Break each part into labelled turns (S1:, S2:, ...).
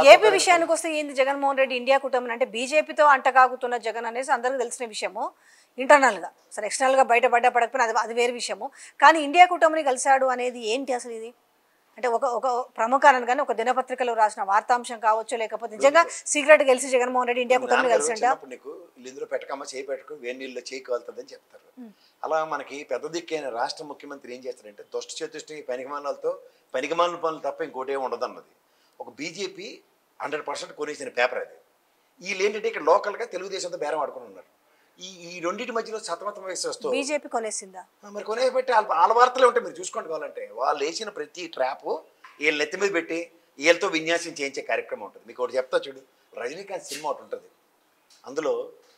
S1: తలా
S2: ఏపీ
S1: తోక
S2: విషయానికి వస్తే ఏంది జగన్మోహన్ రెడ్డి ఇండియా కూటమి అంటే బీజేపీతో అంటకాగుతున్న జగన్ అనేసి అందరికీ తెలిసిన విషయము ఇంటర్నల్గా సరే ఎక్స్టర్నల్గా బయటపడ్డా పడకపోయినా అది అది వేరే విషయము కానీ ఇండియా కూటమిని కలిశాడు అనేది ఏంటి అసలు ఇది అంటే ఒక ఒక ప్రముఖ అనగానే ఒక దినపత్రికలో రాసిన వార్తాంశం కావచ్చు లేకపోతే నిజంగా సీక్రెట్ గెలిచి జగన్మోహన్ రెడ్డి ఇండియా కూటమిని
S1: నాన్నగారు
S2: కలిసిండా
S1: చిన్నప్పుడు నీకు వీళ్ళు ఇందులో పెట్టకమ్మ చేయి పెట్టకు వేడి నీళ్ళు చేయి కాలుతుందని చెప్తారు అలా మనకి పెద్ద దిక్కైన రాష్ట్ర ముఖ్యమంత్రి ఏం చేస్తారంటే దుష్ట చతుష్టి పనికిమానాలతో పనికిమాలిన పనులు తప్ప ఇంకోటి ఏమి ఉండదు అన్నది ఒక బీజేపీ హండ్రెడ్ పర్సెంట్ కొనేసిన పేపర్ అది వీళ్ళు ఏంటంటే ఇక్కడ లోకల్గా తెలుగుదేశంతో బేరం ఆడుకుని ఉన్నారు ఈ ఈ రెండింటి మధ్యలో సతమతం వేసి వస్తూ
S2: బీజేపీ కొనేసిందా
S1: మరి కొనే పెట్టి వాళ్ళ వాళ్ళ వార్తలే ఉంటాయి మీరు చూసుకోండి కావాలంటే వాళ్ళు వేసిన ప్రతి ట్రాప్ వీళ్ళ నెత్తి మీద పెట్టి వీళ్ళతో విన్యాసం చేయించే కార్యక్రమం ఉంటుంది మీకు ఒకటి చెప్తా చూడు రజనీకాంత్ సినిమా ఒకటి ఉంటుంది అందులో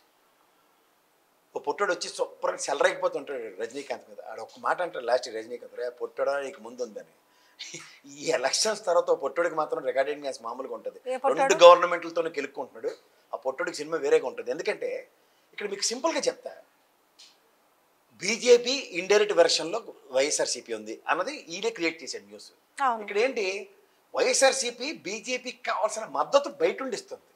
S1: ఓ పొట్టోడు వచ్చి సూపర్గా సెలరైపోతుంటాడు రజనీకాంత్ మీద ఆడ ఒక్క మాట అంటాడు లాస్ట్ రజనీకాంత్ రే పొట్టడా నీకు ముందు ఉందని ఈ ఎలక్షన్స్ తర్వాత ఓ పొట్టోడికి మాత్రం రికార్డింగ్ మ్యాచ్ మామూలుగా ఉంటుంది
S2: ఏ పొట్టోడు?
S1: రెండు గవర్నమెంట్లతోనే గెలుక్కుంటున్నాడు ఆ పొట్టోడికి సినిమా వేరేగా ఉంటుంది ఎందుకంటే ఇక్కడ మీకు సింపుల్గా చెప్తా బీజేపీ ఇండైరెక్ట్ వెర్షన్లో వైఎస్ఆర్సీపీ ఉంది అన్నది ఈడే క్రియేట్ చేశాడు న్యూస్
S2: అవును
S1: ఇక్కడ ఏంటి వైఎస్ఆర్సీపీ బీజేపీకి కావాల్సిన మద్దతు బయట ఉండి ఇస్తుంది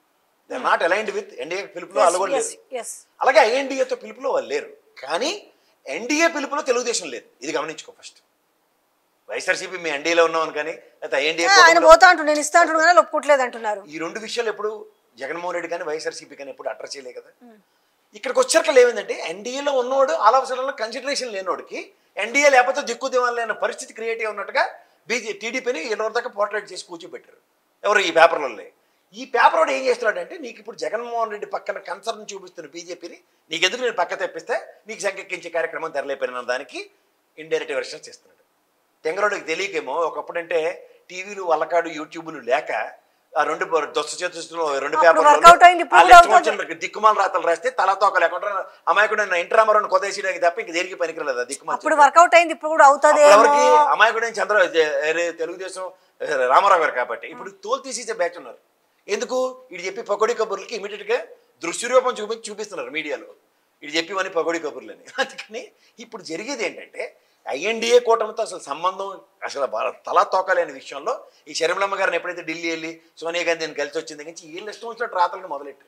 S1: they not aligned with NDA పిలుపులో వాళ్ళు కూడా
S2: ఎస్
S1: లేరు
S2: ఎస్
S1: అలాగే ఐఎన్డీఏతో పిలుపులో వాళ్ళు లేరు కానీ ఎన్డీఏ పిలుపులో తెలుగుదేశం లేదు ఇది గమనించుకో ఫస్ట్ వైఎస్ఆర్సీపీ మీ ఎన్డీఏలో ఉన్నామని కానీ లేకపోతే ఐఎన్డీఏ
S2: ఆయన పోతా అంటు నేను ఇస్తా అంటున్నా కానీ ఒప్పుకోవట్లేదు అంటున్నారు
S1: ఈ రెండు విషయాలు ఎప్పుడు జగన్మోహన్ రెడ్డి కానీ వైఎస్ఆర్సీపీ కానీ ఎప్పుడు అట్ర చేయలే కదా ఇక్కడికి వచ్చాక ఏమైందంటే ఎన్డీఏలో ఉన్నవాడు ఆలోచనలో కన్సిడరేషన్ లేనివాడికి ఎన్డీఏ లేకపోతే దిక్కు దివాన్ లేని పరిస్థితి క్రియేట్ అయి ఉన్నట్టుగా బీజే టీడీపీని ఎవరి దాకా పోర్ట్రేట్ చేసి కూర్చోబెట్టారు ఎవరు ఈ పేపర్లలో ఈ పేపర్ వాడు ఏం చేస్తున్నాడంటే నీకు ఇప్పుడు జగన్మోహన్ రెడ్డి పక్కన కన్సర్న్ చూపిస్తున్న బీజేపీని నీకు ఎందుకు నేను పక్క తెప్పిస్తే నీకు సంకెక్కించే కార్యక్రమం తెరలేపోయిన దానికి ఇండైరెక్ట్ వెర్షన్స్ చేస్తున్నాడు తెంగరోడికి తెలియకేమో ఒకప్పుడంటే టీవీలు వల్లకాడు యూట్యూబ్లు లేక ఆ రెండు దొస్త చేతుల్లో రెండు
S2: అప్పుడు
S1: పేపర్లు
S2: workout అయింది, ఇప్పుడు కూడా అవుతుంది.
S1: దిక్కుమాల రాతలు రాస్తే తల తోక లేకుండా అమాయకుడు ఇంటి రామారావు కొదేసేయడానికి తప్ప ఇంక దేనికి పనికిరాలేదు ఆ దిక్కుమాల
S2: అప్పుడు వర్కౌట్ అయింది ఇప్పుడు కూడా అవుతుంది
S1: అప్పుడు ఎవరికి అమాయకుడు చంద్ర ఏ, తెలుగుదేశం ఏ, రామారావు గారు కాబట్టి ఇప్పుడు తోలు తీసేసే బ్యాచ్ ఉన్నారు ఎందుకు ఇటు చెప్పి పకోడీ కబుర్లకి ఇమీడియట్ గా దృశ్యరూపం చూపించి చూపిస్తున్నారు మీడియాలో ఇటు చెప్పివని పకోడీ కబుర్లని అందుకని ఇప్పుడు జరిగేది ఏంటంటే ఐఎన్డిఏ కూటమితో అసలు సంబంధం అసలు బా- తలా తోకలేని విషయంలో ఈ శర్మలమ్మ గారిని ఎప్పుడైతే ఢిల్లీ వెళ్ళి సోనియా గాంధీని కలిసి వచ్చింది నుంచి వీళ్ళు ఇష్టం వచ్చినట్టు రాతలను మొదలెట్టారు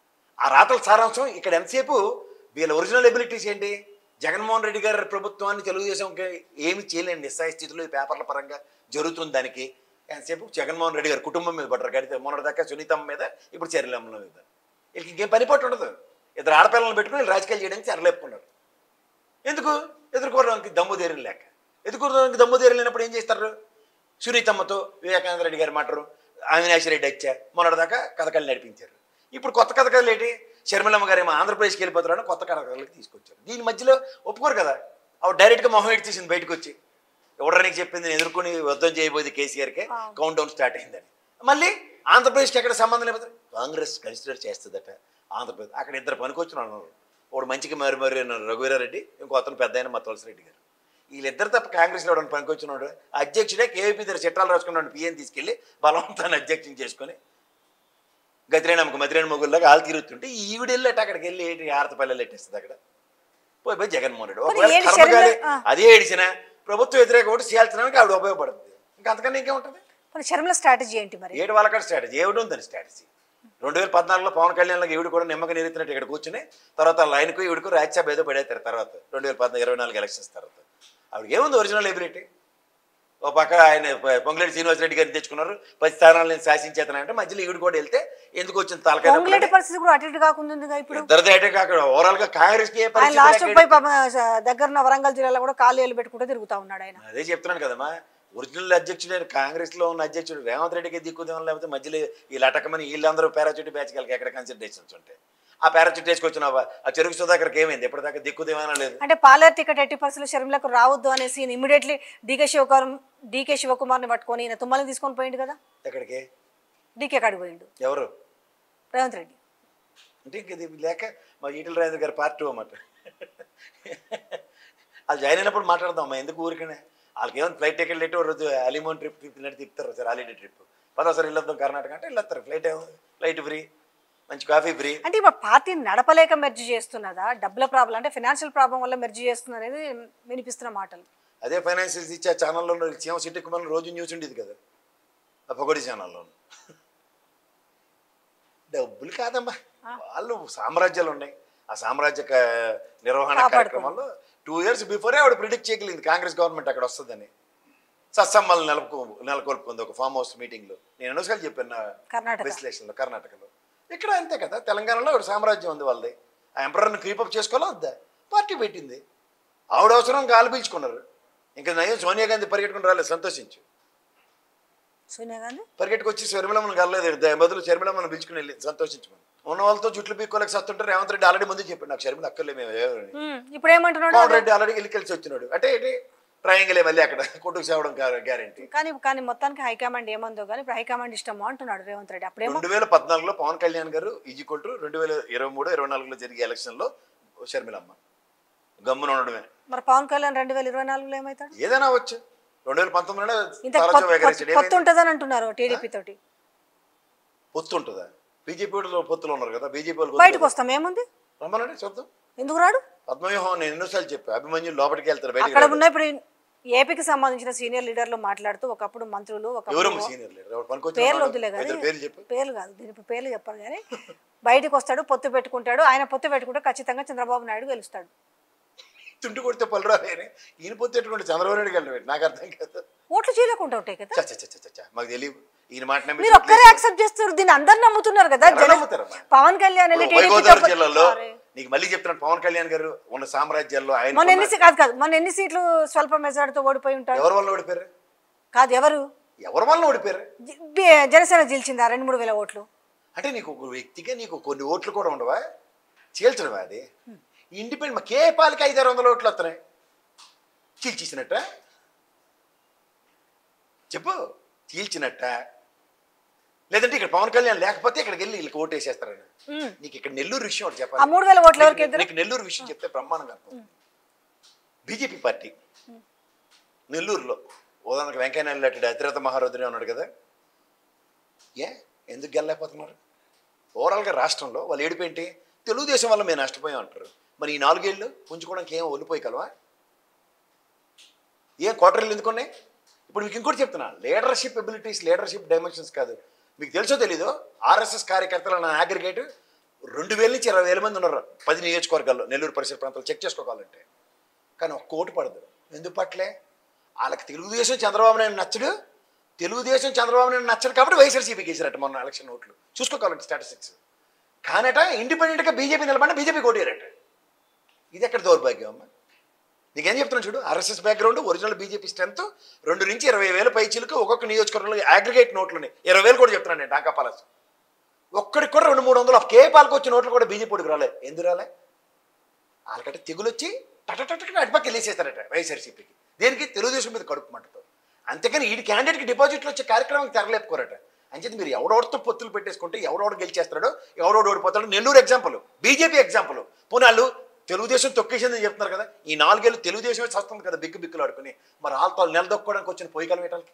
S1: ఆ రాతల సారాంశం ఇక్కడ ఎంతసేపు వీళ్ళ ఒరిజినల్ ఎబిలిటీస్ ఏంటి జగన్మోహన్ రెడ్డి గారి ప్రభుత్వాన్ని తెలుగుదేశంకి ఏమి చేయలేని నిస్సాయ స్థితిలో ఈ పేపర్ల పరంగా జరుగుతుంది దానికి ఎంతసేపు జగన్మోహన్ రెడ్డి గారి కుటుంబం మీద పడ్డారు గడితే మొన్నటిదాకా సునీతమ్మ మీద ఇప్పుడు చర్యలమ్మ మీద వీళ్ళకి ఇంకేం పని పట్టు ఉండదు ఇద్దరు ఆడపిల్లలను పెట్టుకుని వీళ్ళు రాజకీయాలు చేయడానికి చర్యలేపుకున్నారు ఎందుకు ఎదుర్కోవడానికి దమ్ము ధైర్యం లేక ఎదుర్కోవడానికి దమ్ము ధైర్యం లేనప్పుడు ఏం చేస్తారు సునీతమ్మతో వివేకానంద రెడ్డి గారు మాటరు అవినాష్ రెడ్డి వచ్చా మొన్నటిదాకా కథకళి నడిపించారు ఇప్పుడు కొత్త కథకళలు ఏంటి షర్మిలమ్మ గారు ఏమో ఆంధ్రప్రదేశ్కి వెళ్ళిపోతారని కొత్త కథకళకి తీసుకొచ్చారు దీని మధ్యలో ఒప్పుకోరు కదా ఆవిడ డైరెక్ట్గా మొహం ఎడిచేసింది బయటకు వచ్చి ఎవడడానికి చెప్పింది నేను ఎదుర్కొని యుద్ధం చేయబోయేది కేసీఆర్కే కౌంట్ డౌన్ స్టార్ట్ అయిందని మళ్ళీ ఆంధ్రప్రదేశ్కి ఎక్కడ సంబంధం లేకపోతే కాంగ్రెస్ కన్సిడర్ చేస్తుందట ఆంధ్రప్రదేశ్ అక్కడ ఇద్దరు పనికొచ్చిన అన్నారు ఒకడు మంచికి మరి మరి రఘువీరారెడ్డి ఇంకో అతను పెద్ద అయిన మా తులసిరెడ్డి గారు వీళ్ళిద్దరు తప్ప కాంగ్రెస్లో ఎవడని పనికొచ్చినాడు అధ్యక్షుడే కేవీపీ దగ్గర చట్టాలు రాసుకున్నాడు పిఎన్ తీసుకెళ్ళి బలవంతాన్ని అధ్యక్షం చేసుకొని గతిరేణమ్మకు మతిరేణ మొగుల్లాగా ఆలు తిరుగుతుంటే ఈవిడెళ్ళట అక్కడికి వెళ్ళి ఏంటి ఆరతపల్లెలు ఎట్టేస్తుంది అక్కడ పోయి పోయి జగన్మోహన్ రెడ్డి ఒకవేళ
S2: ఏడు
S1: కర్మగాలి
S2: శర్మ- ఆ.
S1: అదే ఏడిచిన ప్రభుత్వ వ్యతిరేక ఓటు చేయాల్సినానికి ఆవిడ ఉపయోగపడుతుంది ఇంకా అంతకన్నా ఇంకేముంటుంది
S2: మరి శర్మల స్ట్రాటజీ ఏంటి మరి
S1: ఏడు వాళ్ళకాడ స్ట్రాటజీ ఏమిటి ఉందని స్ట్రాటజీ రెండు వేల పద్నాలుగులో పవన్ కళ్యాణ్కి ఈవిడ కూడా నిమ్మక నిరుతున్నట్టు ఇక్కడ కూర్చుని తర్వాత లైన్కు ఈవిడకు రాజ్యసభ ఏదో పడేస్తారు తర్వాత రెండు వేల పద్నాలుగు ఇరవై నాలుగు ఎలక్షన్స్ తర్వాత ఆవిడ ఏముంది ఒరిజినల్ ఎబిలిటీ ఓ పక్క ఆయన పొ- పొంగులేటి శ్రీనివాసరెడ్డి గారిని తెచ్చుకున్నారు పది స్థానాలు నేను శాసించేతనంటే మధ్యలో ఈవిడ కూడా వెళ్తే ఎందుకు వచ్చింది తలకాయ
S2: పొంగులేటి
S1: నొప్పులని?
S2: పరిస్థితి కూడా అటు ఇటు కాకుండా ఉందిగా ఇప్పుడు
S1: ఇద్దరిది అయితే కాక ఓవరాల్ గా కాంగ్రెస్ కి ఏ
S2: ఆయన
S1: పరిస్థితి
S2: లాస్ట్
S1: లేక
S2: పోయి పాపం దగ్గర ఉన్న వరంగల్ జిల్లాలో కూడా కాలు పెట్టుకుంటూ తిరుగుతా ఉన్నాడు ఆయన
S1: అదే చెప్తున్నాను కదమ్మా ఒరిజినల్ అధ్యక్షుడు కాంగ్రెస్ లో ఉన్న అధ్యక్షుడు రేవంత్ రెడ్డికి దిక్కుదేమో లేకపోతే మధ్యలో ఈ లటకమని వీళ్ళందరూ పారాచూట్ బ్యాచ్ కలిగి ఎక్కడ కన్సిడరేషన్స్ ఉంటాయి ఆ పారాచూట్ వేసుకొచ్చిన ఆ చెరుకు సుధాకర్కి ఏమైంది ఎప్పటిదాకా దిక్కుదేమైనా లేదు
S2: అంటే పాలేరు టికెట్ ఎట్టి పరిస్థితుల్లో షర్మిలకు రావద్దు అనేసి ఇమీడియట్లీ డీకే శివకుమార్ డీకే శివకుమార్ని పట్టుకొని ఈయన తుమ్మలని తీసుకొని పోయిండు కదా
S1: ఎక్కడికి
S2: డీకే కాడికి పోయిండు
S1: ఎవరు
S2: రేవంత్ రెడ్డి
S1: అంటే ఇంక ఇది లేక మా ఈటల రాజేంద్ర గారి పార్టీ అన్నమాట అది జాయిన్ అయినప్పుడు మాట్లాడదాం అమ్మా ఎందుకు ఊరికనే వాళ్ళకి ఏమైనా ఫ్లైట్ టికెట్ లేట్ రోజు అలిమోన్ ట్రిప్ తిప్పినట్టు తిప్పుతారు సార్ హాలిడే ట్రిప్ పదో సార్ వెళ్ళొద్దాం కర్ణాటక అంటే వెళ్ళొస్తారు ఫ్లైట్ ఫ్లైట్ ఫ్రీ మంచి కాఫీ ఫ్రీ
S2: అంటే ఇప్పుడు పార్టీని నడపలేక మెర్జీ చేస్తున్నదా డబ్బుల ప్రాబ్లం అంటే ఫినాన్షియల్ ప్రాబ్లం వల్ల మెర్జీ చేస్తున్నారు అనేది వినిపిస్తున్న మాటలు
S1: అదే ఫైనాన్షియల్స్ ఇచ్చే ఛానల్లో సీఎం సిటీ కుమార్ రోజు న్యూస్ ఉండేది కదా ఆ పొగడి ఛానల్లో డబ్బులు కాదమ్మా వాళ్ళు సామ్రాజ్యాలు ఉన్నాయి ఆ సామ్రాజ్య క- నిర్వహణ కార్యక్రమంలో టూ ఇయర్స్ బిఫోరే ఆవిడ ప్రిడిక్ట్ చేయగలిగింది కాంగ్రెస్ గవర్నమెంట్ అక్కడ వస్తుందని సత్సమ్మలు నెలకొ నెలకొల్పుకుంది ఒక ఫామ్ హౌస్ మీటింగ్లో నేను ఎన్నోసార్లు చెప్పాను నా
S2: కర్ణాటక
S1: విశ్లేషణలో కర్ణాటకలో ఇక్కడ అంతే కదా తెలంగాణలో ఒక సామ్రాజ్యం ఉంది వాళ్ళది ఆ ఎంపరర్ని క్రీపప్ చేసుకోవాలా వద్దా పార్టీ పెట్టింది ఆవిడ అవసరం గాలి పీల్చుకున్నారు ఇంకా నయం సోనియా గాంధీ పరిగెట్టుకుని రాలేదు సంతోషించు
S2: సోనియా గాంధీ
S1: పరిగెట్టుకు వచ్చి శర్మిలమ్మను కలలేదు దాని బదులు శర్మిలమ్మను పిలుచుకుని వెళ్ళింది సంతోషించమని ఉన్న వాళ్ళతో జుట్లు పీక్కోలేక సత్తుంటే రేవంత్ రెడ్డి ఆల్రెడీ ముందు చెప్పాడు నాకు శర్మిల అక్కర్లే మేము ఎవరని.
S2: ఉమ్, ఇప్పుడు ఏమంటున్నాడు
S1: పవన్ రెడ్డి ఆల్రెడీ వెళ్ళి కలిసి వచ్చినాడు అంటే ఏంటి ట్రయాంగిలే మళ్ళీ అక్కడ కొట్టుకు సేవడం గ్యారంటీ
S2: కానీ కానీ మొత్తానికి హైకమాండ్ ఏమందో కానీ ఇప్పుడు హైకమాండ్ ఇష్టమో అంటున్నాడు రేవంత్ రెడ్డి అప్పుడేమో
S1: రెండు వేల పద్నాలుగులో పవన్ కళ్యాణ్ గారు ఈజ్వల్ టు రెండు వేల ఇరవై మూడు ఇరవై నాలుగులో జరిగే ఎలక్షన్లో షర్మిలమ్మ గమ్మున ఉండడమే
S2: మరి పవన్ కళ్యాణ్ రెండు వేల ఇరవై నాలుగులో ఏమవుతాడు
S1: ఏదైనా వచ్చు రెండు వేల పంతొమ్మిదిలో
S2: ఇంత
S1: తారాజు
S2: కొత్త-
S1: ఎగరేసాడు.
S2: కొత్త
S1: ఏమైంది?
S2: ఉంటుందని అంటున్నారు టీడీపీ తోటి
S1: పొత్తు ఉంటుందా బీజేపీ వాళ్ళు పొత్తులు ఉన్నారు కదా బీజేపీ వాళ్ళు
S2: బయటకు వస్తాం ఏముంది
S1: రమ్మనండి చూద్దాం
S2: ఎందుకు రాడు
S1: పద్మవ్యూహం నేను ఎన్నోసార్లు చెప్పా అభిమన్యు లోపలికి వెళ్తారు బయటికి
S2: అక్కడ
S1: రాడు.
S2: ఉన్న ఇప్పుడు ఏపీకి సంబంధించిన సీనియర్ లీడర్లు మాట్లాడుతూ ఒకప్పుడు మంత్రులు ఒకప్పుడు
S1: ఎవరమ్మ సీనియర్ లీడర్ ఎవరు పనికొచ్చిన
S2: పేర్లు
S1: వాడు?
S2: వద్దులే కానీ
S1: ఇద్దరు పేర్లు చెప్పు
S2: పేర్లు కాదు దీని ఇప్పుడు పేర్లు చెప్పారు కానీ బయటకు వస్తాడు పొత్తు పెట్టుకుంటాడు ఆయన పొత్తు పెట్టుకుంటే ఖచ్చితంగా చంద్రబాబు నాయుడు గెలుస్తాడు
S1: తుంటి కొడితే పళ్ళు రాని ఈయన పొత్తు ఎట్టుకుంటే చంద్రబాబు నాయుడు వెళ్ళడం నాకు అర్థం కాదు
S2: ఓట్లు చీలకుండా ఉంటాయి కదా
S1: చ చ చ చ చ. మాకు తెలియదు ఈయన మాట నమ్మి
S2: మీరు ఒక్కరే యాక్సెప్ట్ చేస్తారు దీన్ని అందరు నమ్ముతున్నారు కదా
S1: ఎవరు
S2: జన-
S1: నమ్ముతారమ్మా?
S2: పవన్ కళ్యాణ్ వెళ్ళి
S1: ఇప్పుడు
S2: టీడీపీతో
S1: వైగోదావరి జిల్లాలో
S2: అరే.
S1: నీకు మళ్ళీ చెప్తున్నాను పవన్ కళ్యాణ్ గారు ఉన్న సామ్రాజ్యాల్లో ఆయన
S2: మొన్న ఎన్ని సీ- కాదు కాదు మొన్న ఎన్ని సీట్లు స్వల్ప మెజార్టీతో ఓడిపోయి ఉంటారు
S1: ఎవరి వల్ల ఓడిపోయారు
S2: కాదు ఎవరు
S1: ఎవరి వల్ల ఓడిపోయారు
S2: జ- బి- జనసేన గెలిచిందా రెండు మూడు వేల ఓట్లు
S1: అంటే నీకు ఒక వ్యక్తిగా నీకు కొన్ని ఓట్లు కూడా ఉండవా చీల్చడమా అది ఇండిపెండెంట్ మాకు ఏ పాలకి ఐదారు వందల ఓట్లు వస్తున్నాయి చీల్చేసినట్ట చెప్పు చీల్చినట్ట లేదంటే ఇక్కడ పవన్ కళ్యాణ్ లేకపోతే ఇక్కడికి వెళ్ళి వీళ్ళకి ఓటు వేసేస్తారని
S2: ఉమ్.
S1: నీకు ఇక్కడ నెల్లూరు విషయం ఒకటి
S2: ఆ
S1: చెప్పాలి
S2: మూడు వేల ఓట్లు ఎవరికి
S1: నీకు-
S2: ఎదురు
S1: నీకు నెల్లూరు విషయం చెప్తే బ్రహ్మాండంగా అర్థం బీజేపీ పార్టీ నెల్లూరులో ఉదాహరణకు వెంకయ్యనాయుడు లాంటి అతిరథ మహారథుడే ఉన్నాడు కదా ఏ ఎందుకు గెలలేకపోతున్నారు ఓవరాల్గా రాష్ట్రంలో వాళ్ళు ఏడిపోయింటి తెలుగుదేశం వల్ల మేము నష్టపోయాం అంటారు మరి ఈ నాలుగేళ్ళు పుంజుకోవడానికి ఏం ఒలిపోయి కలవా ఏ క్వార్టర్లు ఎందుకున్నాయి ఇప్పుడు మీకు ఇంకోటి చెప్తున్నా లీడర్షిప్ ఎబిలిటీస్ లీడర్షిప్ డైమెన్షన్స్ కాదు మీకు తెలుసో తెలీదో ఆర్ఎస్ఎస్ కార్యకర్తల నా అగ్రిగేట్ రెండు వేల నుంచి ఇరవై వేల మంది ఉన్నారు పది నియోజకవర్గాల్లో నెల్లూరు పరిసర ప్రాంతాలు చెక్ చేసుకోవాలంటే కానీ ఒక్క ఓటు పడదు ఎందుకు పట్టలే వాళ్ళకి తెలుగుదేశం చంద్రబాబు నాయుడు నచ్చడు తెలుగుదేశం చంద్రబాబు నాయుడు నచ్చడు కాబట్టి వైఎస్ఆర్సీపీకి వేసారట మొన్న ఎలక్షన్ ఓట్లు చూసుకోవాలంటే స్టాటిస్టిక్స్ కానట ఇండిపెండెంట్గా బీజేపీ నిలబడిన బీజేపీ కోటేరట ఇది ఎక్కడ దౌర్భాగ్యం అమ్మ నీకేం చెప్తున్నాను చూడు RSS background original BJP strength రెండు నుంచి ఇరవై వేల పైచీలకు ఒక్కొక్క నియోజకవర్గంలో అగ్రిగేట్ నోట్లున్నాయి ఇరవై వేలు కూడా చెప్తున్నాను నేను డాకా పాలస్ ఒక్కడికి కూడా రెండు మూడు వందలు కే పాలకు వచ్చిన నోట్లు కూడా బీజేపీకి రాలే ఎందుకు రాలే వాళ్ళకంటే తెగులు వచ్చి టటటట అటుపక్క వెళ్ళేసేస్తారట వైఎస్ఆర్సీపీకి దేనికి తెలుగుదేశం మీద కడుపు మంటతో అంతేకాని ఈ క్యాండిడేట్కి డిపాజిట్లు వచ్చే కార్యక్రమం తెరలేపుకోరట అంచేది మీరు ఎవడెవడితో పొత్తులు పెట్టేసుకుంటే ఎవడెవడు గెలిచేస్తాడో ఎవడెవడు ఓడిపోతాడో నెల్లూరు ఎగ్జాంపుల్ బీజేపీ ఎగ్జాంపుల్ పునాళ్ళు తెలుగుదేశం తొక్కేసిందని చెప్తున్నారు కదా ఈ నాలుగేళ్ళు తెలుగుదేశమే వస్తుంది కదా బిక్కు బిక్కులు ఆడుకుని మరి వాళ్ళతో నిలదొక్కోవడానికి వచ్చిన పొయ్యికల వేటాలకి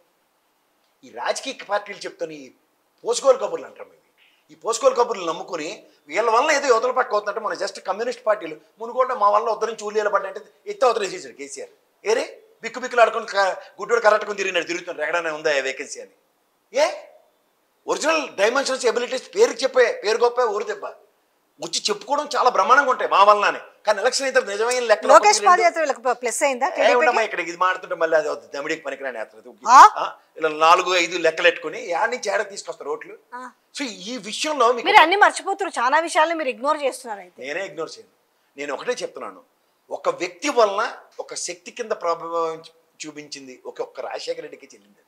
S1: ఈ రాజకీయ పార్టీలు చెప్తున్న ఈ పోసుకోలు కబుర్లు అంటారు ఇవి ఈ పోసుకోలు కబుర్లు నమ్ముకుని వీళ్ళ వల్ల ఏదో యువతల పక్క అవుతుందంటే మన జస్ట్ కమ్యూనిస్ట్ పార్టీలు మునుగోడ మా వల్ల ఉద్దరం చూలీలు పడ్డంటే ఎత్త అవతల వేసేసాడు కేసీఆర్ ఏరే బిక్కు బిక్కులు ఆడుకుని క- గుడ్డోడు కరెక్ట్గా తిరిగినాడు తిరుగుతున్నాడు ఎక్కడైనా ఉందా వేకెన్సీ అని ఏ ఒరిజినల్ డైమెన్షన్స్ ఎబిలిటీస్ పేరుకి చెప్పే పేరు గొప్ప ఊరు దెబ్బ వచ్చి చెప్పుకోవడం చాలా బ్రహ్మాండంగా ఉంటాయి మా వల్లనే కానీ ఎలక్షన్ అయితే నిజమైన లెక్క
S2: లోకేష్ పాదయాత్ర వీళ్ళకి ప్లస్ అయిందా
S1: ఏ
S2: టీడీపీకి
S1: ఉండమ్మా ఇక్కడ ఇది మాడుతుంటే మళ్ళీ అది అవుతుంది దమిడికి పనికిరాని యాత్ర అది.
S2: ఆ?
S1: ఆ? ఇలా నాలుగు ఐదు లెక్కలెట్టుకుని యాడ్ నుంచి ఏడ తీసుకొస్తారు ఓట్లు
S2: ఆ.
S1: సో ఈ విషయంలో మీకు
S2: మీరు అన్ని మర్చిపోతున్నారు చాలా విషయాల్ని మీరు ఇగ్నోర్ చేస్తున్నారు అయితే
S1: నేనే ఇగ్నోర్ చేయను నేను ఒకటే చెప్తున్నాను ఒక వ్యక్తి వలన ఒక శక్తి కింద ప్రభావం చూ- చూపించింది ఒక ఒక్క రాజశేఖర రెడ్డికి చెల్లింది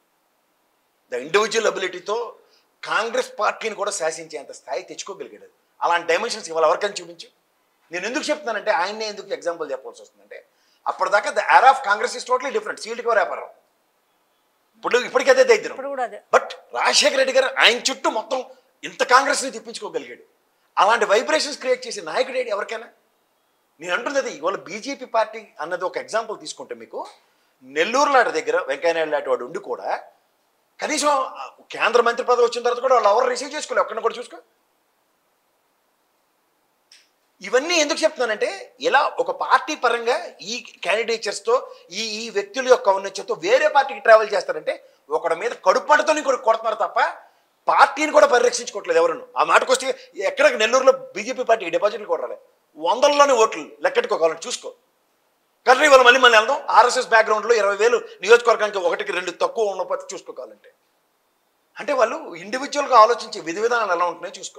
S1: ద ఇండివిజువల్ అబిలిటీతో కాంగ్రెస్ పార్టీని కూడా శాసించేంత స్థాయి తెచ్చుకోగలిగాడు అలాంటి డైమెన్షన్స్ ఇవాళ ఎవరికైనా చూపించు నేను ఎందుకు చెప్తున్నానంటే ఆయన్నే ఎందుకు ఎగ్జాంపుల్ చెప్పాల్సి వస్తుందంటే అప్పటిదాకా the era of Congress is totally different సీల్డ్కి వ్యాపారం ఇప్పుడు ఇప్పటికైతే దైద్యం
S2: ఇప్పుడు కూడా అదే
S1: బట్ రాజశేఖర రెడ్డి గారు ఆయన చుట్టూ మొత్తం ఇంత కాంగ్రెస్ని తెప్పించుకోగలిగాడు అలాంటి వైబ్రేషన్స్ క్రియేట్ చేసే నాయకుడు ఏడు ఎవరికైనా నేను అంటున్నది అది ఇవాళ బీజేపీ పార్టీ అన్నది ఒక ఎగ్జాంపుల్ తీసుకుంటే మీకు నెల్లూరు లాంటి దగ్గర వెంకయ్యనాయుడు లాంటి వాడు ఉండి కూడా కనీసం ఆ కేంద్ర మంత్రి పదవి వచ్చిన తర్వాత కూడా వాళ్ళు ఎవరు రిసీవ్ చేసుకోలేదు ఒక్కడిని కూడా చూసుకో ఇవన్నీ ఎందుకు చెప్తున్నానంటే ఇలా ఒక పార్టీ పరంగా ఈ క్యాండిడేచర్స్తో ఈ ఈ వ్యక్తుల యొక్క ఔన్నత్యంతో వేరే పార్టీకి ట్రావెల్ చేస్తారంటే ఒకడి మీద కడుపు పంటతో ఇంకొకటి కొడుతున్నారు తప్ప పార్టీని కూడా పరిరక్షించుకోవట్లేదు ఎవరును ఆ మాటకు వస్తే ఎక్కడ నెల్లూరులో బీజేపీ పార్టీకి డిపాజిట్లు కూడా రాలే వందల్లోని ఓట్లు లెక్కెట్టుకోవాలని చూసుకో కానీ ఇవాళ మళ్ళీ మళ్ళీ వెళ్దాం ఆర్ఎస్ఎస్ బ్యాక్గ్రౌండ్లో ఇరవై వేలు నియోజకవర్గానికి ఒకటికి రెండు తక్కువ ఉన్నప్పటి చూసుకోవాలంటే అంటే వాళ్ళు ఇండివిజువల్గా ఆలోచించే విధి విధానాలు ఎలా ఉంటున్నాయో చూసుకో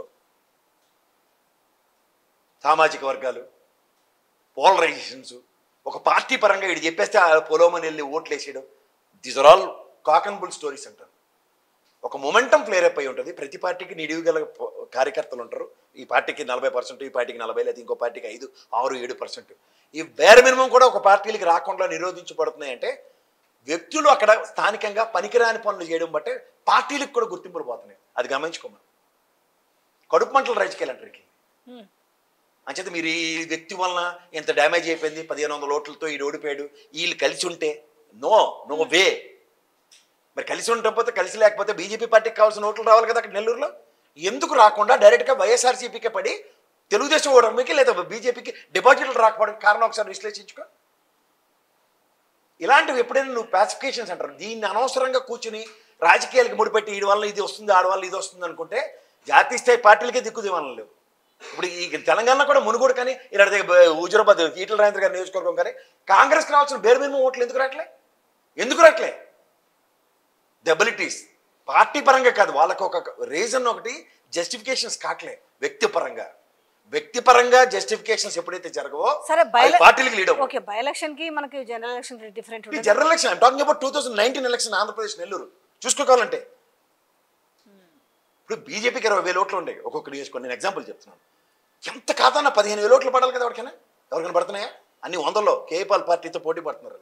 S1: సామాజిక వర్గాలు పోలరైజేషన్స్ ఒక పార్టీ పరంగా ఇటు చెప్పేస్తే ఆ పొలోమని వెళ్ళి ఓట్లు వేసేయడం these are all cock and bull stories అంటారు ఒక మొమెంటం ఫ్లేరప్ అయి ఉంటుంది ప్రతి పార్టీకి నిడివి గల ప- కార్యకర్తలు ఉంటారు ఈ పార్టీకి నలభై పర్సెంట్ ఈ పార్టీకి నలభై లేదా ఇంకో పార్టీకి ఐదు ఆరు ఏడు పర్సెంట్ ఈ వేర్ మినిమం కూడా ఒక పార్టీలకి రాకుండా నిరోధించబడుతున్నాయి అంటే వ్యక్తులు అక్కడ స్థానికంగా పనికిరాని పనులు చేయడం బట్టే పార్టీలకు కూడా గుర్తింపులు పోతున్నాయి అది గమనించుకోమని కడుపు మంటలు రాజకీయాలు అంటారు వీటిని.
S2: ఉమ్.
S1: అంచేత మీరు ఈ వ్యక్తి వలన ఇంత డ్యామేజ్ అయిపోయింది పదిహేను వందల ఓట్లతో ఈ ఓడిపోయాడు వీళ్ళు కలిసి ఉంటే నో నో వే మరి కలిసి ఉండకపోతే కలిసి లేకపోతే బీజేపీ పార్టీకి కావాల్సిన ఓట్లు రావాలి కదా అక్కడ నెల్లూరులో ఎందుకు రాకుండా డైరెక్ట్గా వైఎస్ఆర్సీపీకే పడి తెలుగుదేశం ఓడమికి లేదా బీజేపీకి డిపాజిట్లు రాకపోవడానికి కారణం ఒకసారి విశ్లేషించుకో ఇలాంటివి ఎప్పుడైనా నువ్వు పాసిఫికేషన్స్ అంటారు దీన్ని అనవసరంగా కూర్చుని రాజకీయాలకు ముడిపెట్టి వీడి వల్ల ఇది వస్తుంది ఆడి వల్ల ఇది వస్తుంది అనుకుంటే జాతీయ స్థాయి పార్టీలకే దిక్కు దివాణం లేవు ఇప్పుడు ఈ తెలంగాణ కూడా మునుగోడు కానీ ఇలా హుజురాబాద్ ఈటల రాజేంద్ర గారి నియోజకవర్గం కానీ కాంగ్రెస్కి రావాల్సిన బేర్ మినిమం ఓట్లు ఎందుకు రావట్లే ఎందుకు రావట్లే డెబిలిటీస్ పార్టీ పరంగా కాదు వాళ్ళకు ఒక రీజన్ ఒకటి జస్టిఫికేషన్స్ కావట్లే వ్యక్తిపరంగా వ్యక్తిపరంగా జస్టిఫికేషన్స్ ఎప్పుడైతే జరగవో
S2: సరే బై
S1: అవి పార్టీలకు లీడ్
S2: ఓకే బై ఎలక్షన్ కి మనకి జనరల్ ఎలక్షన్ డిఫరెంట్
S1: ఈ
S2: ఉంటుంది
S1: general election I'm talking about two thousand nineteen election Andhra Pradesh Nellore చూసుకోవాలంటే ఇప్పుడు బీజేపీకి ఇరవై వేల ఓట్లు ఉండేవి ఒక్కొక్క నియోజకవర్గం నేను ఎగ్జాంపుల్ చెప్తున్నాను ఎంత కాదన్న పదిహేను వేల ఓట్లు పడాలి కదా ఎవరికైనా ఎవరికైనా పడుతున్నాయా అన్ని వందల్లో కేపాల్ పార్టీతో పోటీ పడుతున్నారు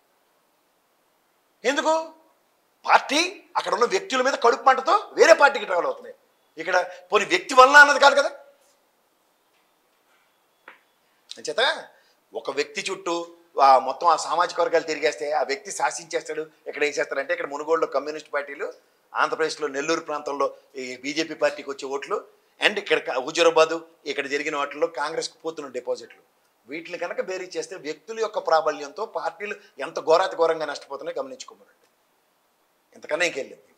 S1: ఎందుకు పార్టీ అక్కడ ఉన్న వ్యక్తుల మీద కడుపు మంటతో వేరే పార్టీకి ట్రావెల్ అవుతున్నాయి ఇక్కడ పోనీ వ్యక్తి వలన అన్నది కాదు కదా అంచేత ఒక వ్యక్తి చుట్టూ ఆ మొత్తం ఆ సామాజిక వర్గాలు తిరిగేస్తే ఆ వ్యక్తి శాసించేస్తాడు ఇక్కడ ఏం చేస్తాడంటే ఇక్కడ మునుగోడులో కమ్యూనిస్ట్ పార్టీలు ఆంధ్రప్రదేశ్లో నెల్లూరు ప్రాంతంలో ఈ బీజేపీ పార్టీకి వచ్చే ఓట్లు అండ్ ఇక్కడ క- హుజూరాబాదు ఇక్కడ జరిగిన వాటిల్లో కాంగ్రెస్కి పోతున్న డిపాజిట్లు వీటిని కనుక బేరీ చేస్తే వ్యక్తుల యొక్క ప్రాబల్యంతో పార్టీలు ఎంత ఘోరాతి ఘోరంగా నష్టపోతున్నాయో గమనించుకోమనండి ఇంతకన్నా ఇంకెళ్ళింది